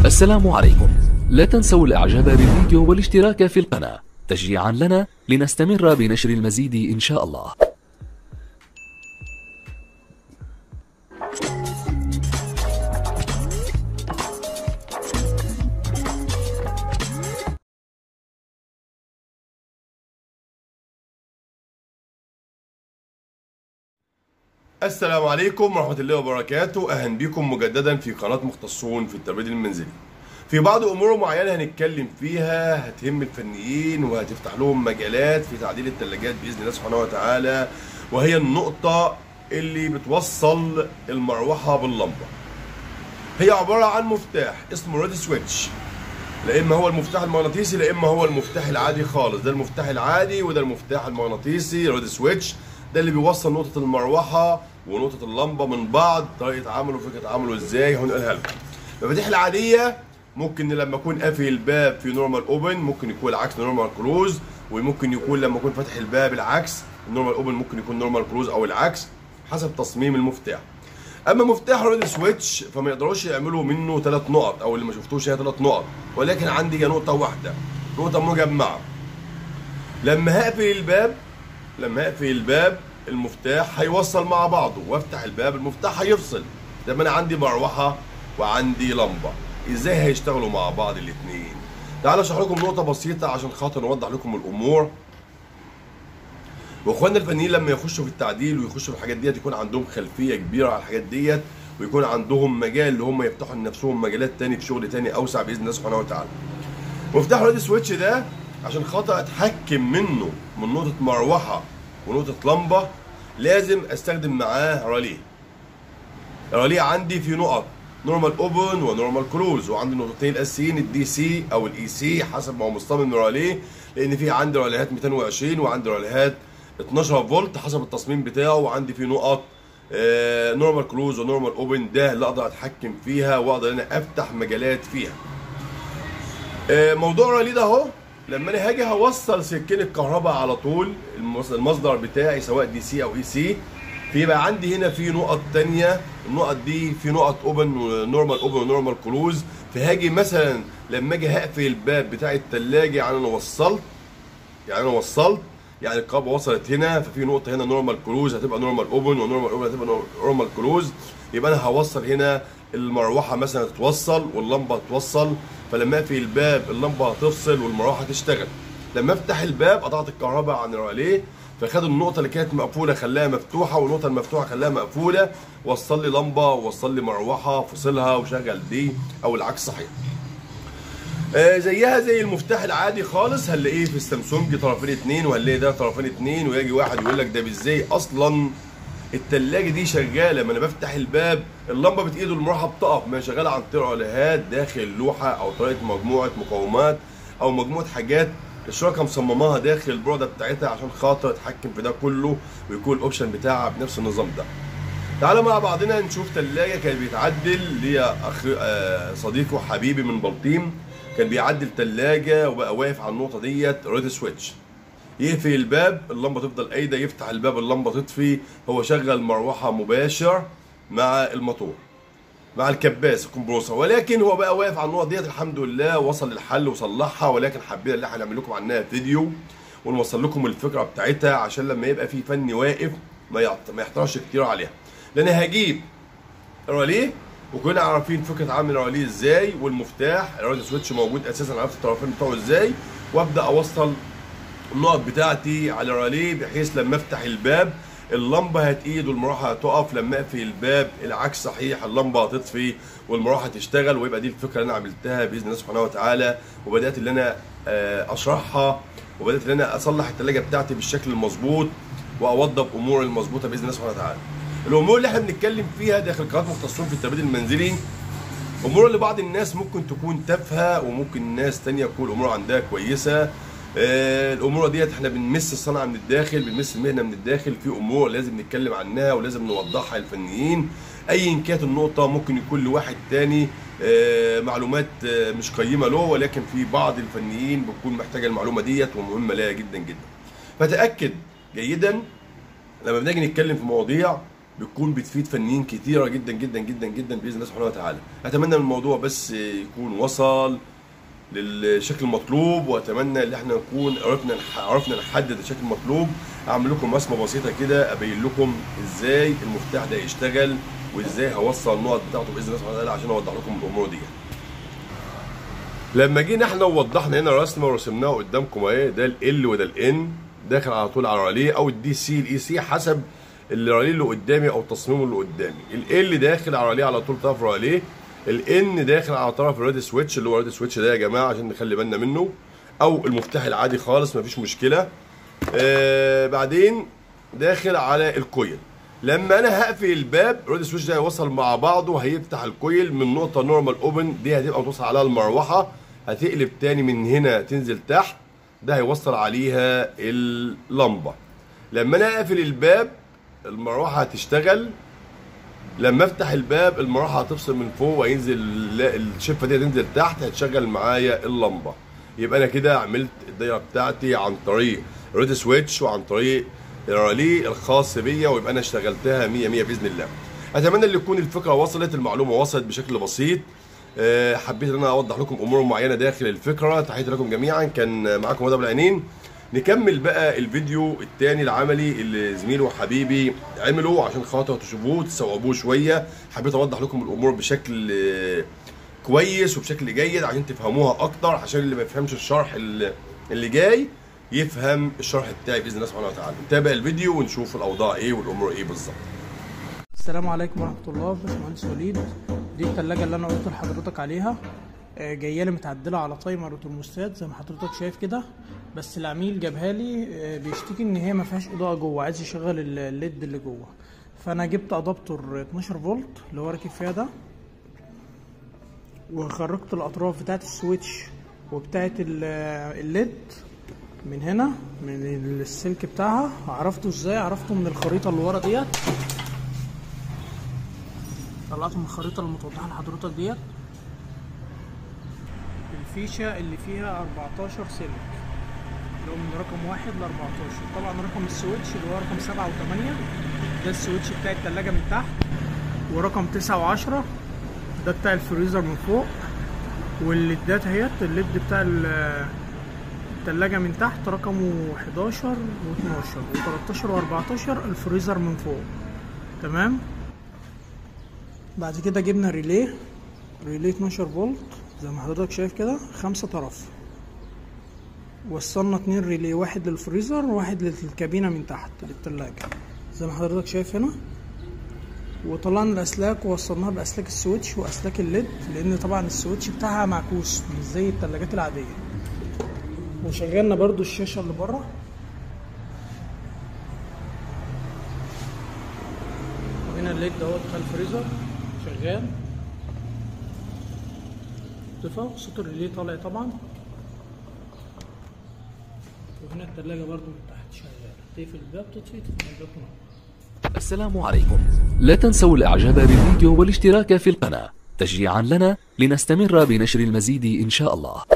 السلام عليكم لا تنسوا الاعجاب بالفيديو والاشتراك في القناة تشجيعا لنا لنستمر بنشر المزيد ان شاء الله السلام عليكم ورحمة الله وبركاته أهلا بكم مجددا في قناة مختصون في التبريد المنزلي في بعض أمور معينة هنتكلم فيها هتهم الفنيين وهتفتح لهم مجالات في تعديل الثلاجات بإذن الله سبحانه وتعالى وهي النقطة اللي بتوصل المروحة باللمبة هي عبارة عن مفتاح اسمه ريد سويتش لا اما هو المفتاح المغناطيسي لا اما هو المفتاح العادي خالص ده المفتاح العادي وده المفتاح المغناطيسي ريد سويتش ده اللي بيوصل نقطة المروحة ونقطة اللمبة من بعض طريقة عمله فكرة عمله ازاي هنقولها لكم المفاتيح العادية ممكن لما اكون قافل الباب في نورمال اوبن ممكن يكون العكس نورمال كلوز وممكن يكون لما اكون فاتح الباب العكس النورمال اوبن ممكن يكون نورمال كلوز او العكس حسب تصميم المفتاح اما مفتاح ريد سويتش فما يقدروش يعملوا منه ثلاث نقط او اللي ما شفتوش هي ثلاث نقط ولكن عندي نقطة واحدة نقطة مجمعة لما هقفل الباب لما اقفل الباب المفتاح هيوصل مع بعضه وافتح الباب المفتاح هيفصل زي ما انا عندي مروحه وعندي لمبه ازاي هيشتغلوا مع بعض الاثنين تعالوا اشرح لكم نقطه بسيطه عشان خاطر نوضح لكم الامور واخواننا الفنيين لما يخشوا في التعديل ويخشوا في الحاجات ديت يكون عندهم خلفيه كبيره على الحاجات ديت ويكون عندهم مجال اللي هم يفتحوا لنفسهم مجالات تاني في شغل تاني اوسع باذن الله سبحانه وتعالى مفتاح ريد سويتش ده عشان خاطر اتحكم منه من نقطه مروحه ونقطة لمبة لازم استخدم معاه راليه الراليه عندي في نقط نورمال اوبن ونورمال كلوز وعندي النقطتين الاساسيين الدي سي او الاي سي حسب ما هو مصمم راليه لان في عندي راليهات 220 وعندي راليهات 12 فولت حسب التصميم بتاعه وعندي في نقط نورمال كلوز ونورمال اوبن ده اللي اقدر اتحكم فيها واقدر انا افتح مجالات فيها آه موضوع الراليه ده اهو لما انا هاجي هوصل سلكين الكهرباء على طول المصدر بتاعي سواء دي سي او اي سي فيبقى عندي هنا في نقط تانية النقط دي في نقط اوبن ونورمال اوبن ونورمال كلوز فهاجي مثلا لما اجي هقفل الباب بتاع التلاجة يعني انا وصلت يعني انا وصلت يعني الكهرباء وصلت هنا ففي نقطة هنا نورمال كلوز هتبقى نورمال اوبن ونورمال اوبن هتبقى نورمال كلوز يبقى انا هوصل هنا المروحة مثلا تتوصل واللمبة تتوصل فلما اقفل الباب اللمبه هتفصل والمروحه هتشتغل لما افتح الباب قطعت الكهرباء عن الراليه فخد النقطه اللي كانت مقفوله خلاها مفتوحه والنقطه المفتوحه خلاها مقفوله وصل لي لمبه ووصل لي مروحه فصلها وشغل دي او العكس صحيح آه زيها زي المفتاح العادي خالص هنلاقيه في السامسونج طرفين اتنين وهنلاقي ده طرفين اتنين ويجي واحد يقول لك ده ازاي اصلا التلاجة دي شغالة ما انا بفتح الباب اللمبة بتقيد المروحة بتقف ما هي شغالة عن طريق راليهات داخل لوحة او طريقة مجموعة مقاومات او مجموعة حاجات الشركة مصمماها داخل البوردة بتاعتها عشان خاطر اتحكم في ده كله ويكون الاوبشن بتاعها بنفس النظام ده تعالوا مع بعضنا نشوف تلاجة كان بيتعدل ليا اخ آه صديقي وحبيبي من بلطيم كان بيعدل تلاجة وبقى واقف على النقطة ديت ريد سويتش يقفل الباب اللمبه تفضل قايده يفتح الباب اللمبه تطفي هو شغل مروحه مباشر مع الموتور مع الكباس الكمبروسر ولكن هو بقى واقف على النقط ديت الحمد لله وصل للحل وصلحها ولكن حبينا ان احنا نعمل لكم عنها فيديو ونوصل لكم الفكره بتاعتها عشان لما يبقى في فني واقف ما ما يحترش كتير عليها لان هجيب راليه وكلنا عارفين فكره عامل الراليه ازاي والمفتاح الراليه سويتش موجود اساسا عرفت الطرفين بتوعه ازاي وابدا اوصل النقط بتاعتي على راليه بحيث لما افتح الباب اللمبه هتقيد والمروحه هتقف لما اقفل الباب العكس صحيح اللمبه هتطفي والمروحه تشتغل ويبقى دي الفكره اللي انا عملتها باذن الله سبحانه وتعالى وبدات اللي انا اشرحها وبدات اللي انا اصلح الثلاجه بتاعتي بالشكل المظبوط واوضب امور المظبوطه باذن الله سبحانه وتعالى. الامور اللي احنا بنتكلم فيها داخل قناه مختصون في التبريد المنزلي امور اللي بعض الناس ممكن تكون تافهه وممكن ناس تانية تكون الامور عندها كويسه آه الامور ديت احنا بنمس الصنعه من الداخل بنمس المهنه من الداخل في امور لازم نتكلم عنها ولازم نوضحها للفنيين ايا كانت النقطه ممكن يكون لواحد تاني آه معلومات آه مش قيمه له ولكن في بعض الفنيين بتكون محتاجه المعلومه ديت ومهمه لها جدا جدا فتاكد جيدا لما بنيجي نتكلم في مواضيع بتكون بتفيد فنيين كتيره جدا جدا جدا جدا باذن الله سبحانه وتعالى اتمنى الموضوع بس يكون وصل للشكل المطلوب واتمنى ان احنا نكون عرفنا عرفنا نحدد الشكل المطلوب اعمل لكم رسمه بسيطه كده ابين لكم ازاي المفتاح ده يشتغل وازاي هوصل النقط بتاعته باذن الله سبحانه وتعالى عشان اوضح لكم الامور دي لما جينا احنا ووضحنا هنا رسمه ورسمناها قدامكم اهي ده ال وده الان داخل على طول على الراليه او الدي سي الاي سي حسب الراليه اللي قدامي او تصميمه اللي قدامي ال داخل على الراليه على طول طرف الراليه الان داخل على طرف الريد سويتش اللي هو الريد سويتش ده يا جماعه عشان نخلي بالنا منه او المفتاح العادي خالص مفيش مشكله آه بعدين داخل على الكويل لما انا هقفل الباب الريد سويتش ده هيوصل مع بعضه وهيفتح الكويل من نقطه نورمال اوبن دي هتبقى متوصل عليها المروحه هتقلب تاني من هنا تنزل تحت ده هيوصل عليها اللمبه لما انا اقفل الباب المروحه هتشتغل لما افتح الباب المروحه هتفصل من فوق وينزل الشفه دي هتنزل تحت هتشغل معايا اللمبه يبقى انا كده عملت الدايره بتاعتي عن طريق ريد سويتش وعن طريق الرالي الخاص بيا ويبقى انا اشتغلتها 100 100 باذن الله اتمنى ان تكون الفكره وصلت المعلومه وصلت بشكل بسيط أه حبيت ان انا اوضح لكم امور معينه داخل الفكره تحياتي لكم جميعا كان معاكم هدى العينين نكمل بقى الفيديو التاني العملي اللي زميلي وحبيبي عمله عشان خاطر تشوفوه تستوعبوه شويه حبيت اوضح لكم الامور بشكل كويس وبشكل جيد عشان تفهموها اكتر عشان اللي ما يفهمش الشرح اللي جاي يفهم الشرح بتاعي باذن الله سبحانه وتعالى نتابع الفيديو ونشوف الاوضاع ايه والامور ايه بالظبط السلام عليكم ورحمه الله باشمهندس وليد دي الثلاجه اللي انا قلت لحضرتك عليها جايه لي متعدله على تايمر وترموستات زي ما حضرتك شايف كده بس العميل جابها لي بيشتكي ان هي ما فيهاش اضاءه جوه عايز يشغل الليد اللي جوه فانا جبت ادابتور 12 فولت اللي هو راكب فيها ده وخرجت الاطراف بتاعت السويتش وبتاعت الليد من هنا من السلك بتاعها عرفته ازاي عرفته من الخريطه اللي ورا ديت طلعته من الخريطه المتوضحه لحضرتك ديت الفيشه اللي فيها 14 سلك اللي هو من رقم واحد ل 14 طبعا رقم السويتش اللي هو رقم سبعة وثمانية ده السويتش بتاع التلاجة من تحت ورقم تسعة وعشرة ده بتاع الفريزر من فوق والليدات اهيت الليد بتاع التلاجة من تحت رقمه 11 و12 و13 و14 الفريزر من فوق تمام بعد كده جبنا ريليه ريليه 12 فولت زي ما حضرتك شايف كده خمسة طرف وصلنا اتنين ريلي واحد للفريزر وواحد للكابينة من تحت للتلاجة زي ما حضرتك شايف هنا وطلعنا الأسلاك ووصلناها بأسلاك السويتش وأسلاك الليد لأن طبعا السويتش بتاعها معكوس مش زي التلاجات العادية وشغلنا برضو الشاشة اللي بره وهنا الليد اهو بتاع الفريزر شغال طفى صوت الريلي طالع طبعا وهنا التلاجة برضو من تحت شغالة تقفل الباب تطفي تفتح الباب تنور السلام عليكم لا تنسوا الاعجاب بالفيديو والاشتراك في القناة تشجيعا لنا لنستمر بنشر المزيد ان شاء الله